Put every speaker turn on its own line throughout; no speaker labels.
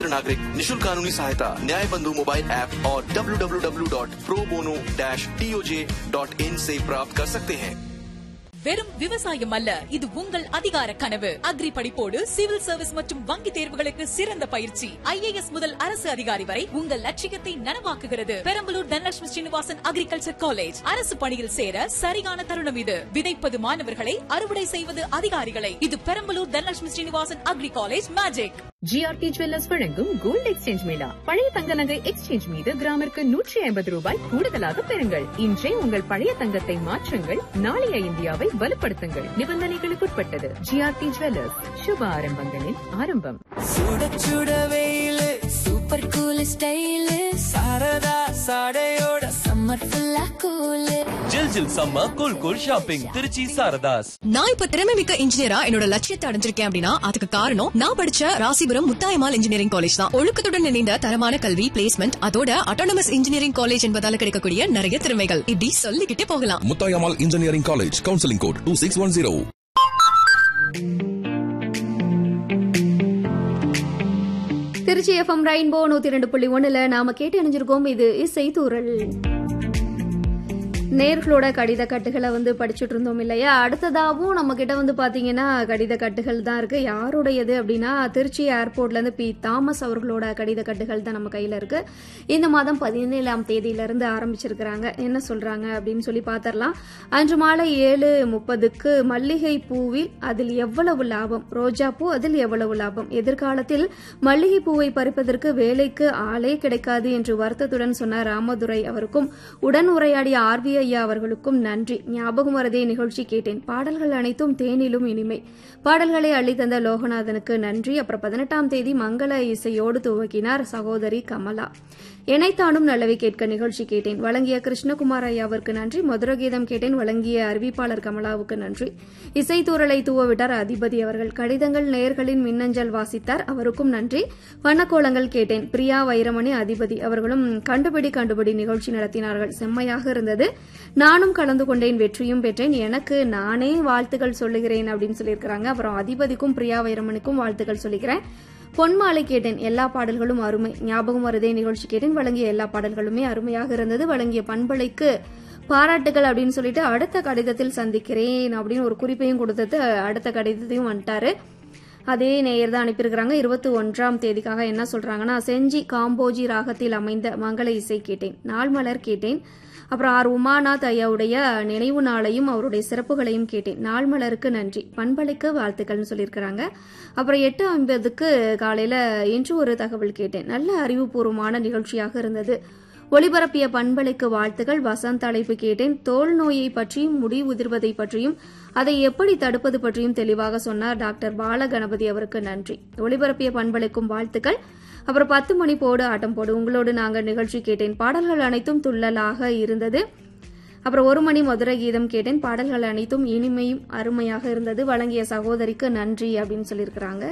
नागरिक निशुल्क कानूनी सहायता न्याय बंधु मोबाइल ऐप और www.probono-toj.in से प्राप्त कर सकते हैं
வெறும் விவசாயம் அல்ல இது உங்கள் அதிகார கனவு அக்ரி படிப்போடு சிவில் சர்வீஸ் மற்றும் வங்கி தேர்வுகளுக்கு சிறந்த பயிற்சி ஐஏஎஸ் முதல் அரசு அதிகாரி வரை உங்கள் லட்சியத்தை நனவாக்குகிறது பெரம்பலூர் தனலட்சுமி ஸ்ரீனிவாசன் அக்ரிகல்ச்சர் காலேஜ் அரசு பணியில் சேர சரியான தருணம் இது விதைப்பது மாணவர்களை அறுவடை செய்வது அதிகாரிகளை இது Perambalur Dhanalakshmi Srinivasan agri college magic
GRT jewellers வழங்கும் கோல்ட் எக்ஸ்சேஞ்ச் மேளா பழைய தங்க நகை எக்ஸ்சேஞ்ச் மீது கிராமிற்கு நூற்றி ஐம்பது ரூபாய் கூடுதலாக பெறுங்கள் இன்றே உங்கள் பழைய தங்கத்தை மாற்றுங்கள் நாளைய இந்தியாவை வலுப்படுத்துங்கள் நிபந்தனைகளுக்குட்பட்டது ஜிஆர்டி ஜுவல்லர்ஸ் சுப ஆரம்பங்களின் ஆரம்பம்
சுட சுட வெயிலு
சூப்பர் கூல் ஸ்டைலு
சாரதா சாடையோட
சம்மர் ஃபுல்லா கூலு
ஜில் ஜில் சம்ம cool cool shopping Trichy Saradhas
நான் இப்ப திறமை மிக்க இன்ஜினியரா என்னோட லட்சியத்தை அடைஞ்சிருக்கேன் அப்படின்னா அதுக்கு காரணம் நான் படிச்ச ராசிபுரம் முத்தாயமால் இன்ஜினியரிங் காலேஜ் தான் ஒழுக்கத்துடன் இணைந்த தரமான கல்வி பிளேஸ்மெண்ட் அதோட அட்டானமஸ் இன்ஜினியரிங் காலேஜ் என்பதால கிடைக்கக்கூடிய நிறைய திறமைகள் இப்படி சொல்லிக்கிட்டே போகலாம்
Muthayammal engineering college counselling code two six one zero
Trichy FM rainbow நூத்தி ரெண்டு புள்ளி ஒண்ணுல நாம கேட்டு அணிஞ்சிருக்கோம் இது இசை தூரல் நேர்களோட கடித கட்டுகளை வந்து படிச்சுட்டு இருந்தோம் இல்லையா அடுத்ததாகவும் நம்ம கிட்ட வந்து பாத்தீங்கன்னா கடித கட்டுகள் தான் இருக்கு யாருடையது அப்படின்னா திருச்சி ஏர்போர்ட்ல இருந்து பி தாமஸ் அவர்களோட கடித கட்டுகள் தான் நம்ம கையில இருக்கு இந்த மாதம் பதினேழாம் தேதியில இருந்து ஆரம்பிச்சிருக்கிறாங்க என்ன சொல்றாங்க அப்படின்னு சொல்லி பாத்திரலாம் அன்று மாலை ஏழு முப்பதுக்கு மல்லிகை பூவில் அதில் எவ்வளவு லாபம் ரோஜா பூ அதில் எவ்வளவு லாபம் எதிர்காலத்தில் மல்லிகை பூவை பறிப்பதற்கு வேலைக்கு ஆளே கிடைக்காது என்று வருத்தத்துடன் சொன்ன ராமதுரை அவருக்கும் உடன் உரையாடிய ஆர்வி ஐயா அவர்களுக்கும் நன்றி ஞாபகம் வரதே நிகழ்ச்சி கேட்டேன் பாடல்கள் அனைத்தும் தேனிலும் இனிமை பாடல்களை அள்ளி தந்த லோகநாதனுக்கு நன்றி அப்புறம் பதினெட்டாம் தேதி மங்கள இசையோடு துவக்கினார் சகோதரி கமலா இணைத்தானும் நல்லவை கேட்க நிகழ்ச்சி கேட்டேன் வழங்கிய கிருஷ்ணகுமார் ஐயாவிற்கு நன்றி மதுர கீதம் கேட்டேன் வழங்கிய அறிவிப்பாளர் கமலாவுக்கு நன்றி இசைத்தூரலை தூவவிட்டார் அதிபதி அவர்கள் கடிதங்கள் நேயர்களின் மின்னஞ்சல் வாசித்தார் அவருக்கும் நன்றி வண்ணக்கோலங்கள் கேட்டேன் பிரியா வைரமணி அதிபதி அவர்களும் கண்டுபிடி கண்டுபிடி நிகழ்ச்சி நடத்தினார்கள் செம்மையாக இருந்தது நானும் கலந்து கொண்டேன் வெற்றியும் பெற்றேன் எனக்கு நானே வாழ்த்துக்கள் சொல்லுகிறேன் அப்படின்னு சொல்லியிருக்கிறாங்க அப்புறம் அதிபதிக்கும் பிரியா வைரமணிக்கும் வாழ்த்துக்கள் சொல்லிக்கிறேன் பொன்மாலை கேட்டேன் எல்லா பாடல்களும் அருமை ஞாபகம் வருதே நிகழ்ச்சி கேட்டேன் வழங்கிய எல்லா பாடல்களுமே அருமையாக இருந்தது வழங்கிய பண்பலைக்கு பாராட்டுகள் அப்படின்னு சொல்லிட்டு அடுத்த கடிதத்தில் சந்திக்கிறேன் அப்படின்னு ஒரு குறிப்பையும் கொடுத்தது அடுத்த கடிதத்தையும் வந்துட்டாரு அதே நேயர் தான் அனுப்பியிருக்கிறாங்க இருபத்தி ஒன்றாம் தேதிக்காக என்ன சொல்றாங்கன்னா செஞ்சி காம்போஜி ராகத்தில் அமைந்த மங்கள இசை கேட்டேன் நாள் மலர் கேட்டேன் அப்புறம் ஆர் உமாநாத் ஐயாவுடைய நினைவு நாளையும் அவருடைய சிறப்புகளையும் கேட்டேன் நாள் மலருக்கு நன்றி பண்பலைக்கு வாழ்த்துக்கள்னு சொல்லியிருக்கிறாங்க அப்புறம் எட்டு ஐம்பதுக்கு காலையில இன்று ஒரு தகவல் கேட்டேன் நல்ல அறிவுபூர்வமான நிகழ்ச்சியாக இருந்தது ஒளிபரப்பிய பண்பலைக்கு வாழ்த்துக்கள் வசந்த் அழைப்பு கேட்டேன் தோல் நோயை பற்றியும் முடி உதிர்வதை பற்றியும் அதை எப்படி தடுப்பது பற்றியும் தெளிவாக சொன்னார் டாக்டர் பாலகணபதி அவருக்கு நன்றி ஒளிபரப்பிய பண்பலைக்கும் வாழ்த்துக்கள் அப்புறம் பத்து மணி போடு ஆட்டம் போடு உங்களோடு நாங்கள் நிகழ்ச்சி கேட்டேன் பாடல்கள் அனைத்தும் துள்ளலாக இருந்தது அப்புறம் ஒரு மணி மதுரை கீதம் கேட்டேன் பாடல்கள் அனைத்தும் இனிமையும் அருமையாக இருந்தது வழங்கிய சகோதரிக்கு நன்றி அப்படின்னு சொல்லியிருக்கிறாங்க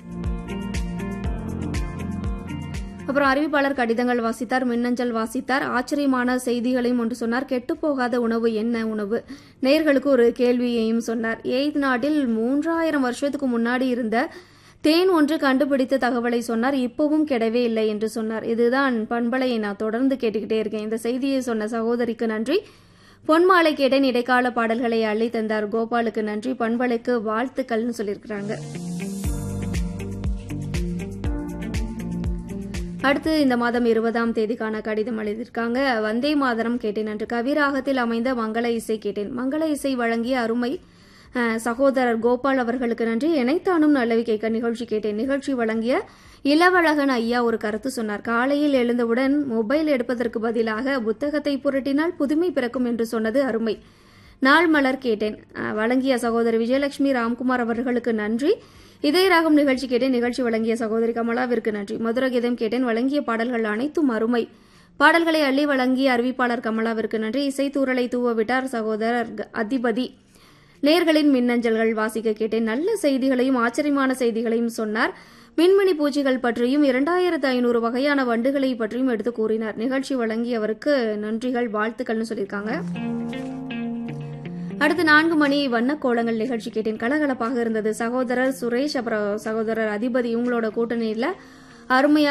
அப்புறம் அறிவிப்பாளர் கடிதங்கள் வாசித்தார் மின்னஞ்சல் வாசித்தார் ஆச்சரியமான செய்திகளையும் ஒன்று சொன்னார் கெட்டுப்போகாத உணவு என்ன உணவு நேர்களுக்கு ஒரு கேள்வியையும் சொன்னார் எய்த் நாட்டில் மூன்றாயிரம் வருஷத்துக்கு முன்னாடி இருந்த தேன் ஒன்று கண்டுபிடித்த தகவலை சொன்னார் இப்பவும் கெடவே இல்லை என்று சொன்னார் இதுதான் பண்பலையை நான் தொடர்ந்து கேட்டுக்கிட்டே இருக்கேன் இந்த செய்தியை சொன்ன சகோதரிக்கு நன்றி பொன்மாலை கேட்டேன் இடைக்கால பாடல்களை அள்ளி தந்தார் கோபாலுக்கு நன்றி பண்பலைக்கு வாழ்த்துக்கள்னு சொல்லியிருக்கிறாங்க அடுத்து இந்த மாதம் இருபதாம் தேதிக்கான கடிதம் எழுதியிருக்காங்க வந்தே மாதரம் கேட்டேன் என்று கவிராகத்தில் அமைந்த மங்கள இசை கேட்டேன் மங்கள இசை வழங்கிய அருமை அஹ், சகோதரர் கோபால் அவர்களுக்கு நன்றி இணைத்தானும் நல்லவி கேட்க நிகழ்ச்சி கேட்டேன் நிகழ்ச்சி வழங்கிய இளவழகன் ஐயா ஒரு கருத்து சொன்னார் காலையில் எழுந்தவுடன் மொபைல் எடுப்பதற்கு பதிலாக புத்தகத்தை புரட்டினால் புதுமை பிறக்கும் என்று சொன்னது அருமை நாள் மலர் கேட்டேன் அஹ், வழங்கிய சகோதரி விஜயலட்சுமி ராம்குமார் அவர்களுக்கு நன்றி இதய ராகம் நிகழ்ச்சி கேட்டேன் நிகழ்ச்சி வழங்கிய சகோதரி கமலாவிற்கு நன்றி மதுர கீதம் கேட்டேன் வழங்கிய பாடல்கள் அனைத்தும் அருமை பாடல்களை அள்ளி வழங்கிய அறிவிப்பாளர் கமலாவிற்கு நன்றி இசைத்தூரலை தூவ விட்டார் சகோதரர் க- அதிபதி நேர்களின் மின்னஞ்சல்கள் வாசிக்க கேட்டேன் நல்ல செய்திகளையும் ஆச்சரியமான செய்திகளையும் சொன்னார் மின்மினி பூச்சிகள் பற்றியும் இரண்டாயிரத்து ஐநூறு வகையான வண்டுகளை பற்றியும் எடுத்து கூறினார் நிகழ்ச்சி வழங்கியவருக்கு நன்றிகள் வாழ்த்துக்கள்னு சொல்லியிருக்காங்க அடுத்து நான்கு மணி வண்ணக்கோலங்கள் நிகழ்ச்சி கேட்டேன் கலகலப்பாக இருந்தது சகோதரர் சுரேஷ் அப்புறம் சகோதரர் அதிபதி இவங்களோட கூட்டணியில் அருமையா